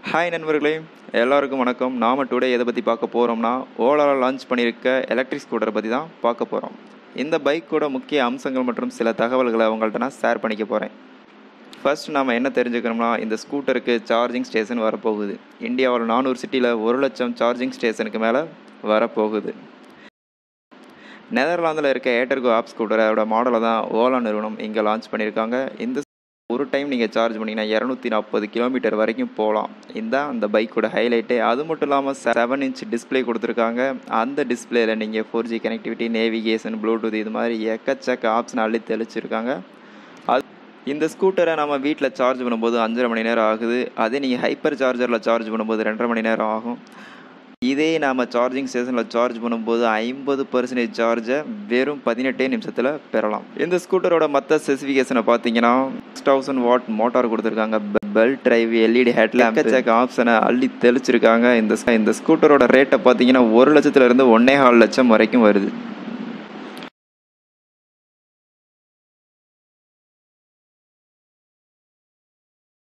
hi நண்பர்களே எல்லாருக்கும் வணக்கம் நாம் டுடே எதை பற்றி பார்க்க போகிறோம்னா ஓலாவில் லான்ச் பண்ணியிருக்க எலக்ட்ரிக் ஸ்கூட்டரை பற்றி தான் பார்க்க போகிறோம் இந்த பைக்கோட முக்கிய அம்சங்கள் மற்றும் சில தகவல்களை உங்கள்கிட்ட நான் ஷேர் பண்ணிக்க போகிறேன் ஃபர்ஸ்ட் நாம் என்ன தெரிஞ்சுக்கணும்னா இந்த ஸ்கூட்டருக்கு சார்ஜிங் ஸ்டேஷன் வரப்போகுது இந்தியாவில் நானூறு சிட்டியில் ஒரு லட்சம் சார்ஜிங் ஸ்டேஷனுக்கு மேலே வரப்போகுது நெதர்லாந்தில் இருக்க ஏட்டர்கோ ஆப் ஸ்கூட்டர் அதோட மாடலை தான் ஓலா நிறுவனம் இங்கே லான்ச் பண்ணியிருக்காங்க இந்த ஒரு டைம் நீங்கள் சார்ஜ் பண்ணிங்கன்னா இரநூத்தி நாற்பது கிலோமீட்டர் வரைக்கும் போகலாம் இதுதான் அந்த பைக்கோட ஹைலைட்டே அது மட்டும் இல்லாமல் செவன் இன்ச் டிஸ்பிளே கொடுத்துருக்காங்க அந்த டிஸ்பிளேல நீங்கள் four G connectivity navigation bluetooth இது மாதிரி எக்கச்சக்க ஆப்ஷன் அள்ளி தெளிச்சிருக்காங்க அது இந்த ஸ்கூட்டரை நம்ம வீட்டில் சார்ஜ் பண்ணும்போது அஞ்சரை மணி நேரம் ஆகுது அதே நீங்கள் ஹைப்பர் சார்ஜரில் சார்ஜ் பண்ணும்போது ரெண்டரை மணி நேரம் ஆகும் இதே நாம் சார்ஜிங் ஸ்டேஷனில் சார்ஜ் பண்ணும்போது ஐம்பது பர்சன்டேஜ் சார்ஜை வெறும் பதினெட்டே நிமிஷத்தில் பெறலாம் இந்த ஸ்கூட்டரோட மற்ற ஸ்பெசிஃபிகேஷனை பார்த்தீங்கன்னா சிக்ஸ் தௌசண்ட் வாட் மோட்டார் கொடுத்துருக்காங்க பெல்ட் டிரைவ் எல்இடி ஹெட்லாம்ப் எக்கச்சக்க ஆப்ஷனை அள்ளி தெளிச்சிருக்காங்க இந்த இந்த ஸ்கூட்டரோட ரேட்டை பார்த்தீங்கன்னா ஒரு லட்சத்துலேருந்து ஒன்னே கால் லட்சம் வரைக்கும் வருது